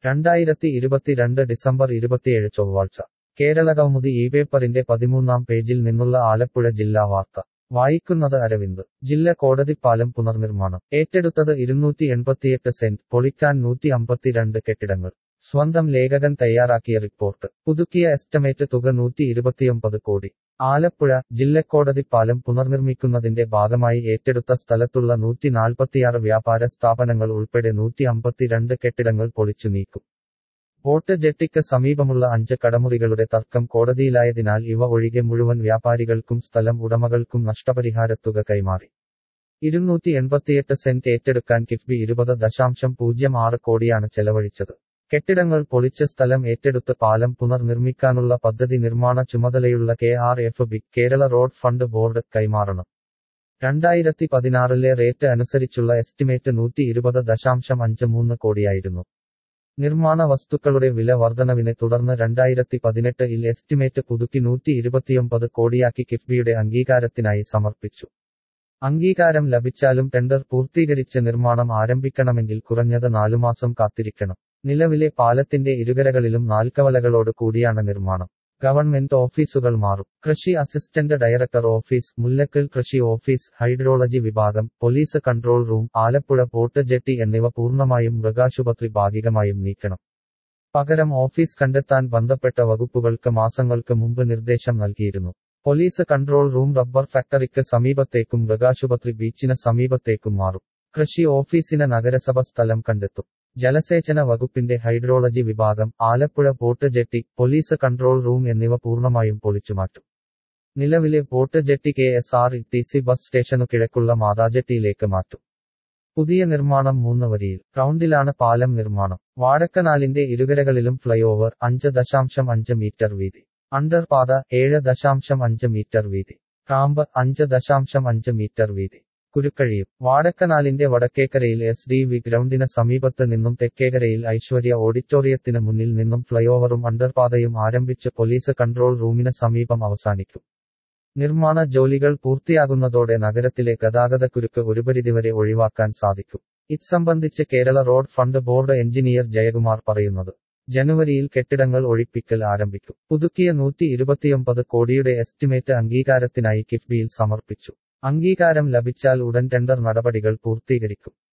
രണ്ടായിരത്തി ഇരുപത്തിരണ്ട് ഡിസംബർ ഇരുപത്തിയേഴ് ചൊവ്വാഴ്ച കേരള കൗമുദി ഈ പേപ്പറിന്റെ പതിമൂന്നാം പേജിൽ നിന്നുള്ള ആലപ്പുഴ ജില്ലാ വാർത്ത വായിക്കുന്നത് അരവിന്ദ് ജില്ല കോടതിപ്പാലം പുനർനിർമ്മാണം ഏറ്റെടുത്തത് ഇരുന്നൂറ്റി എൺപത്തിയെട്ട് സെന്റ് പൊളിക്കാൻ നൂറ്റി അമ്പത്തിരണ്ട് കെട്ടിടങ്ങൾ സ്വന്തം ലേഖകൻ തയ്യാറാക്കിയ റിപ്പോർട്ട് പുതുക്കിയ എസ്റ്റിമേറ്റ് തുക നൂറ്റി ഇരുപത്തിയൊമ്പത് കോടി ആലപ്പുഴ ജില്ലക്കോടതിപ്പാലം പുനർനിർമ്മിക്കുന്നതിന്റെ ഭാഗമായി ഏറ്റെടുത്ത സ്ഥലത്തുള്ള നൂറ്റി നാൽപ്പത്തിയാറ് വ്യാപാര സ്ഥാപനങ്ങൾ ഉൾപ്പെടെ നൂറ്റി അമ്പത്തിരണ്ട് കെട്ടിടങ്ങൾ പൊളിച്ചു നീക്കും ബോട്ട് ജെട്ടിക്ക് സമീപമുള്ള അഞ്ച് കടമുറികളുടെ തർക്കം കോടതിയിലായതിനാൽ ഇവ ഒഴികെ മുഴുവൻ വ്യാപാരികൾക്കും സ്ഥലം ഉടമകൾക്കും നഷ്ടപരിഹാരത്തുക കൈമാറി ഇരുന്നൂറ്റി എൺപത്തിയെട്ട് സെന്റ് ഏറ്റെടുക്കാൻ കിഫ്ബി ഇരുപത് ദശാംശം പൂജ്യം ആറ് കോടിയാണ് ചെലവഴിച്ചത് കെട്ടിടങ്ങൾ പൊളിച്ച് സ്ഥലം ഏറ്റെടുത്ത് പാലം പുനർനിർമ്മിക്കാനുള്ള പദ്ധതി നിർമ്മാണ ചുമതലയുള്ള K R F B Kerala road fund board കൈമാറണം രണ്ടായിരത്തി പതിനാറിലെ റേറ്റ് അനുസരിച്ചുള്ള എസ്റ്റിമേറ്റ് നൂറ്റി ഇരുപത് ദശാംശം അഞ്ച് മൂന്ന് കോടിയായിരുന്നു നിർമ്മാണ വസ്തുക്കളുടെ വില വർധനവിനെ തുടർന്ന് രണ്ടായിരത്തി പതിനെട്ട് ഇൽ എസ്റ്റിമേറ്റ് പുതുക്കി നൂറ്റി ഇരുപത്തിയൊമ്പത് കോടിയാക്കി കിഫ്ബിയുടെ അംഗീകാരത്തിനായി സമർപ്പിച്ചു അംഗീകാരം ലഭിച്ചാലും ടെൻഡർ പൂർത്തീകരിച്ച് നിർമ്മാണം ആരംഭിക്കണമെങ്കിൽ കുറഞ്ഞത് നാലുമാസം കാത്തിരിക്കണം നിലവിലെ പാലത്തിന്റെ ഇരുകരകളിലും നാൽക്കവലകളോട് കൂടിയാണ് നിർമ്മാണം ഗവൺമെന്റ് ഓഫീസുകൾ മാറും കൃഷി അസിസ്റ്റന്റ് ഡയറക്ടർ ഓഫീസ് മുല്ലക്കൽ കൃഷി ഓഫീസ് ഹൈഡ്രോളജി വിഭാഗം police control room Alappuzha port jetty എന്നിവ പൂർണ്ണമായും മൃഗാശുപത്രി ഭാഗികമായും നീക്കണം പകരം ഓഫീസ് കണ്ടെത്താൻ ബന്ധപ്പെട്ട വകുപ്പുകൾക്ക് മാസങ്ങൾക്ക് മുമ്പ് നിർദ്ദേശം നൽകിയിരുന്നു പോലീസ് കൺട്രോൾ റൂം റബ്ബർ ഫാക്ടറിക്ക് സമീപത്തേക്കും മൃഗാശുപത്രി ബീച്ചിന് സമീപത്തേക്കും മാറും കൃഷി ഓഫീസിന് നഗരസഭ സ്ഥലം കണ്ടെത്തും ജലസേചന വകുപ്പിന്റെ ഹൈഡ്രോളജി വിഭാഗം Alappuzha port jetty police control room എന്നിവ പൂർണ്ണമായും പൊളിച്ചുമാറ്റും നിലവിലെ port jetty K S R T C bus സ്റ്റേഷനു കിഴക്കുള്ള മാതാജെട്ടിയിലേക്ക് മാറ്റും പുതിയ നിർമ്മാണം മൂന്ന് വരിയിൽ റൗണ്ടിലാണ് പാലം നിർമ്മാണം വാഴക്കനാലിന്റെ ഇരുകരകളിലും ഫ്ലൈ ഓവർ അഞ്ച് ദശാംശം അഞ്ച് മീറ്റർ വീതി അണ്ടർപാത ഏഴ് ദശാംശം അഞ്ച് മീറ്റർ വീതി റാമ്പ് അഞ്ച് ദശാംശം അഞ്ച് മീറ്റർ വീതി കുരുക്കഴിയും വാടക്കനാലിന്റെ വടക്കേക്കരയിൽ എസ് ഡി വി ഗ്രൗണ്ടിന് സമീപത്ത് നിന്നും തെക്കേക്കരയിൽ ഐശ്വര്യ ഓഡിറ്റോറിയത്തിന് മുന്നിൽ നിന്നും ഫ്ലൈഓവറും അണ്ടർപാതയും ആരംഭിച്ച് പോലീസ് കൺട്രോൾ റൂമിന് സമീപം അവസാനിക്കും നിർമ്മാണ ജോലികൾ പൂർത്തിയാകുന്നതോടെ നഗരത്തിലെ ഗതാഗതക്കുരുക്ക് ഒരു പരിധിവരെ ഒഴിവാക്കാൻ സാധിക്കും ഇത്സംബന്ധിച്ച് Kerala road fund board engineer Jayakumar പറയുന്നത് ജനുവരിയിൽ കെട്ടിടങ്ങൾ ഒഴിപ്പിക്കൽ ആരംഭിക്കും പുതുക്കിയ നൂറ്റി ഇരുപത്തിയൊമ്പത് കോടിയുടെ എസ്റ്റിമേറ്റ് അംഗീകാരത്തിനായി കിഫ്ബിയിൽ സമർപ്പിച്ചു അംഗീകാരം ലഭിച്ചാൽ ഉടൻ ടെൻഡർ നടപടികൾ പൂർത്തീകരിക്കും